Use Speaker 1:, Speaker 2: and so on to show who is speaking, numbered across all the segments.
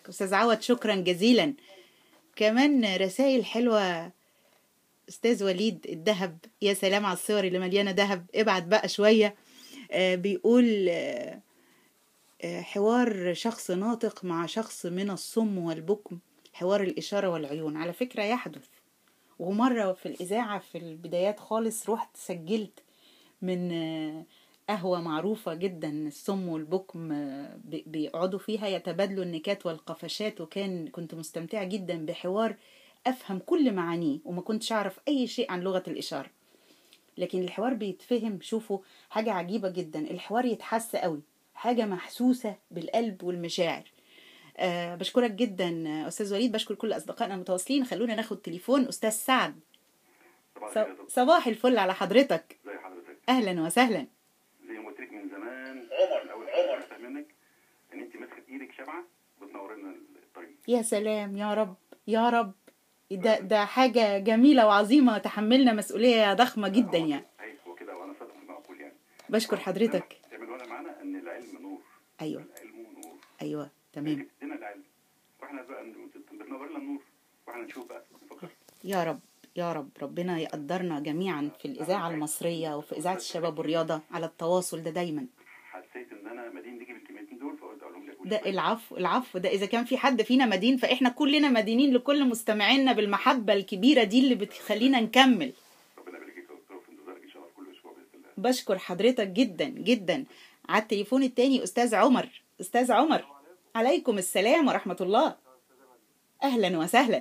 Speaker 1: استاذ عوض شكرا جزيلا كمان رسائل حلوه استاذ وليد الذهب يا سلام على الصور اللي مليانه ذهب ابعت بقى شويه آه، بيقول آه، آه، حوار شخص ناطق مع شخص من الصم والبكم حوار الإشارة والعيون على فكرة يحدث ومرة في الإذاعة في البدايات خالص رحت سجلت من آه، قهوة معروفة جدا الصم والبكم آه، بي- بيقعدوا فيها يتبادلوا النكات والقفشات وكان كنت مستمتعة جدا بحوار أفهم كل معانيه وما كنتش أعرف أي شيء عن لغة الإشارة لكن الحوار بيتفهم شوفوا حاجة عجيبة جدا الحوار يتحس قوي حاجة محسوسة بالقلب والمشاعر أه بشكرك جدا آه، أستاذ وليد بشكر كل أصدقائنا المتواصلين خلونا ناخد تليفون أستاذ سعد
Speaker 2: طبعا
Speaker 1: ص-
Speaker 2: كده طب
Speaker 1: صباح الفل على حضرتك
Speaker 2: زي حضرتك
Speaker 1: أهلا وسهلا
Speaker 2: زي ما قلت لك من زمان عمر اول حاجه عرفتها منك ان انت ماسكه ايدك شمعه بتنور لنا الطريق
Speaker 1: يا سلام يا رب يا رب ده ده حاجة جميلة وعظيمة تحملنا مسؤولية ضخمة جدا يعني
Speaker 2: اي هو كده وانا صادق في المعقول يعني
Speaker 1: بشكر حضرتك
Speaker 2: تعملوا لنا معانا ان العلم نور
Speaker 1: أيوه
Speaker 2: العلم نور
Speaker 1: أيوه تمام
Speaker 2: ادينا العلم واحنا بقى بتنور لنا النور واحنا نشوف بقى نفكر
Speaker 1: يا رب يا رب ربنا يقدرنا جميعا في الإذاعة المصرية وفي إذاعة الشباب والرياضة على التواصل ده دايما
Speaker 2: حسيت ان انا مدين ديكي بالكلمتين دول فقلت اقول لهم لك
Speaker 1: ده العفو العفو ده إذا كان في حد فينا مدين فإحنا كلنا مدينين لكل مستمعينا بالمحبة الكبيرة دي اللي بتخلينا نكمل
Speaker 2: ربنا يبارك فيك يا دكتور في انتظارك ان شاء الله في كل اسبوع باذن الله
Speaker 1: بشكر حضرتك جدا جدا على التليفون التاني أستاذ عمر أستاذ عمر عليكم السلام ورحمة الله أهلا وسهلا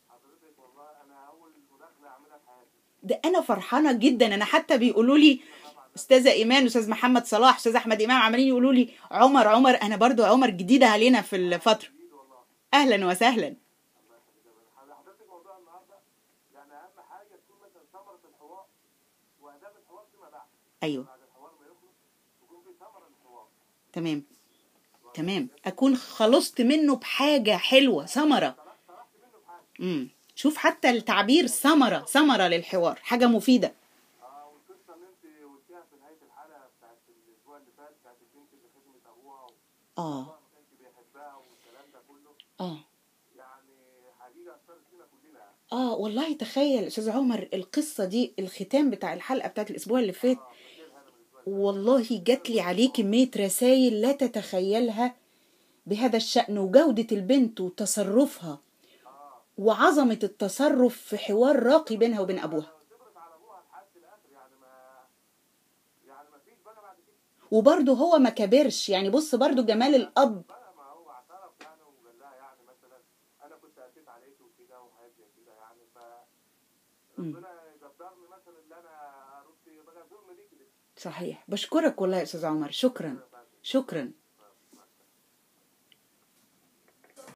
Speaker 1: ده أنا فرحانة جدا أنا حتى بيقولوا لي أستاذة إيمان أستاذ محمد صلاح أستاذ أحمد إمام عمالين يقولوا لي عمر عمر أنا برضو عمر جديدة علينا في الفترة أهلا وسهلا
Speaker 3: حضرتك موضوع النهارده يعني اهم حاجه تكون مثلا ثمره الحوار واهداف الحوار فيما بعد
Speaker 1: أيوه
Speaker 3: بعد الحوار ما يخلص يكون في ثمره للحوار
Speaker 1: تمام تمام أكون خلصت منه بحاجة حلوة ثمرة امم شوف حتى التعبير ثمرة ثمرة للحوار حاجة مفيدة
Speaker 3: اه والقصه اللي انت قلتيها في نهايه الحلقه بتاعت الاسبوع اللي فات بتاعت البنت اللي خدمت ابوها
Speaker 1: آه
Speaker 3: وما كانش بيحبها والكلام ده كله
Speaker 1: آه
Speaker 3: يعني حقيقه اثرت فينا كلنا يعني
Speaker 1: اه والله تخيل استاذ عمر القصه دي الختام بتاع الحلقه بتاعت الاسبوع اللي فات والله جات لي عليه كميه رسائل لا تتخيلها بهذا الشأن وجودة البنت وتصرفها وعظمة التصرف في حوار راقي بينها وبين أبوها
Speaker 3: صبرت على ابوها لحد الاخر يعني ما يعني ما فيش بقى بعد كده
Speaker 1: وبرضه هو ما كبرش يعني بص برضه جمال الأب
Speaker 3: بقى ما هو اعترف يعني وقال لها يعني مثلا انا كنت قسيت عليك وكده وحاجات زي كده يعني ف ربنا يقدرني مثلا ان انا ارد بقى ظلم ليك كده
Speaker 1: صحيح بشكرك والله يا أستاذ عمر شكرا شكرا